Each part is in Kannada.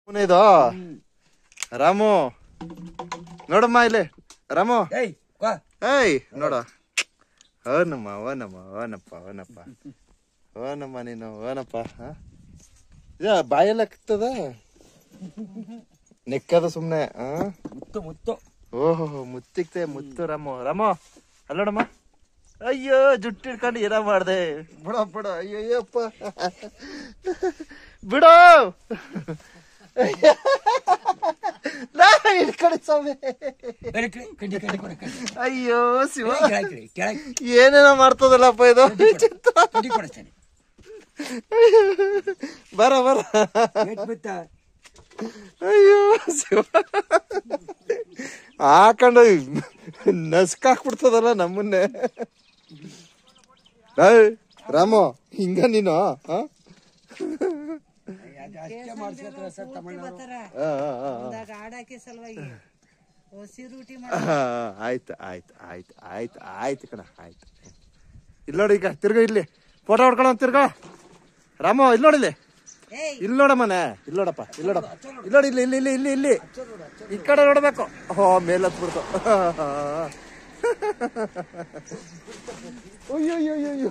ಅವನೇ ಇದು ರಾಮು ನೋಡಮ್ಮ ಇಲ್ಲಿ ರಾಮು ಏಯ್ ವಾ ಏಯ್ ನೋಡ ಓನಮ್ಮ ಓನಮ್ಮ ಓನಪ್ಪ ಓನಪ್ಪ ಓನಮ್ಮ ನೀನು ಓನಪ್ಪ ಹ? ಇದು ಬಾಯೆಲ್ಲ ಆಗ್ತದ ನೆಕ್ಕದ ಸುಮ್ನೆ ಆ ಮುತ್ತು ಮುತ್ತು ಓಹೋ ಮುತ್ತಿಕ್ತೆ ಮುತ್ತು ರಾಮು ರಾಮು ಅಲ್ಲೋಡಮ್ಮ ಅಯ್ಯೋ ಜುಟ್ಟು ಹಿಡ್ಕೊಂಡು ಏನ ಮಾಡ್ದೆ ಬಿಡ ಬಿಡ ಅಯ್ಯೋ ಅಯ್ಯಪ್ಪ ಬಿಡೋ ನಾ ಹಿಡ್ಕೊಂಡು ಸ್ವಾಮಿ ಬೇರೆ ಕಡೆ ಕಡ್ಡಿ ಕಡ್ಡಿ ಕೊಡ ಕಡ್ಡಿ ಅಯ್ಯೋ ಶಿವ ಕೆಳಗೆ ಕೆಳಗೆ ಏನೇನೋ ಮಾಡ್ತದಲ್ಲಪ್ಪ ಇದು ಚಿತ್ರ ಕಡ್ಡಿ ಕೊಡಿಸ್ತೇನೆ ಬರ ಬರ ಏಟ್ ಬಿತ್ತ ಅಯ್ಯೋ ಶಿವ ಹಾಕೊಂಡು ನಸ್ಕಾಕ್ಬಿಡ್ತದಲ್ಲ ನಮ್ಮನ್ನೇ ಏಯ್, ರಾಮು ಹಿಂಗ ನೀನು ಆ? ಅಷ್ಟೇ ಮಾಡ್ಸ್ಕೊತಾರೆ ಸರ್ ತಮಿಳ್ನಾಡು ಬರ್ತಾರ ಆ, ಆ, ಆ, ಆ. ಒಂದಾಗ ಆಡಾಕಿ ಸಲುವಾಗಿ ಹೊಸಿ ರೂಟಿ ಆ, ಆಯ್ತು ಆಯ್ತು ಆಯ್ತು ಆಯ್ತು ಆಯ್ತು ಕಣ ಆಯ್ತು ಇಲ್ಲಿ ನೋಡಿ ಈಗ ತಿರ್ಗ ಇಲ್ಲಿ ಫೋಟೋ ಹೊಡ್ಕೊಳ್ಳೋ ತಿರ್ಗ ರಾಮು ಇಲ್ಲಿ ನೋಡಿಲ್ಲಿ ಏಯ್ ಇಲ್ಲಿ ನೋಡಮ್ಮನೆ ಇಲ್ಲಿ ನೋಡಪ್ಪ ಇಲ್ಲಿ ನೋಡಪ್ಪ ಇಲ್ಲಿ ನೋಡಿ ಇಲ್ಲಿ ಇಲ್ಲಿ ಇಲ್ಲಿ ಇಲ್ಲಿ ಇಲ್ಲಿ ಈ ಕಡೆ ನೋಡ್ಬೇಕು ಹೋ ಮೇಲೆ ಹತ್ಬಿಡ್ತು ಅಯ್ಯೋ ಅಯ್ಯೋ ಅಯ್ಯೋ ಅಯ್ಯೋ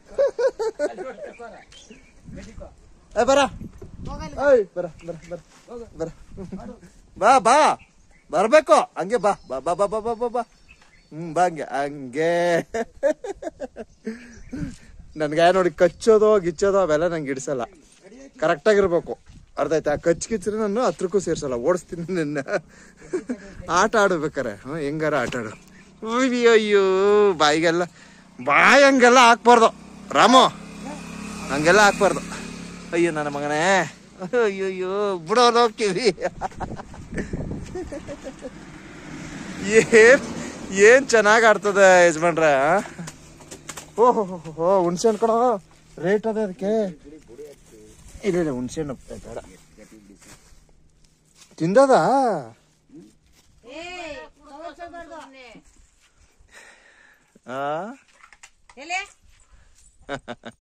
ಏ ಬರ ಏಯ್ ಬರ ಬರ ಬರ ಬರ ಬಾ ಬಾ ಬರ್ಬೇಕು ಹಂಗೆ ಬಾ ಬಾ ಬಾ ಬಾ ಬಾ ಬಾ ಬಾ ಬಾ ಹ್ಮ್ ಬಾ ಹಂಗೆ ಹಂಗೆ ನನ್ಗೆ ನೋಡಿ ಕಚ್ಚೋದು ಗಿಚ್ಚೋದು ಅವೆಲ್ಲ ನಂಗೆ ಇಡಿಸಲ್ಲ ಕರೆಕ್ಟಾಗಿರ್ಬೇಕು ಅರ್ಥ ಆಯ್ತಾ ಕಚ್ ಕಿಚ್ರೆ ನಾನು ಹತ್ರಕ್ಕೂ ಸೇರ್ಸಲ್ಲ ಓಡಿಸ್ತೀನಿ ನಿನ್ನ ಆಟ ಆಡ್ಬೇಕಾರೆ ಹ್ಞೂ ಹೆಂಗಾರ ಆಟ ಆಡು ಅಯ್ಯೋ ಅಯ್ಯೋ ಬಾಯಿಗೆಲ್ಲ ಬಾಯಿ ಹಂಗೆಲ್ಲ ಹಾಕ್ಬಾರ್ದು ರಾಮು ಹಂಗೆಲ್ಲ ಹಾಕ್ಬಾರ್ದು ಅಯ್ಯೋ ನನ್ನ ಮಗನೇ ಅಯ್ಯೋ ಅಯ್ಯೋ ಬಿಡೋದು ಹೋಗ್ತೀವಿ ಏನ್ ಏನ್ ಚೆನ್ನಾಗ್ ಆಡ್ತದೆ ಯಜಮಾನ್ರ ಓಹೋ ಹೋ ಹುಣ್ಸೆ ಹಣ್ಣು ಕಣೋ ರೇಟ್ ಅದ ಅದಕ್ಕೆ ಇಲ್ಲ ಇಲ್ಲ ಹುಣ್ಸೆ ಹಣ್ಣು ಬೇಡ ತಿಂದದ ಏಯ್ ತಗೋಳ್ಬಾರ್ದು. ಆ ಎಲೆ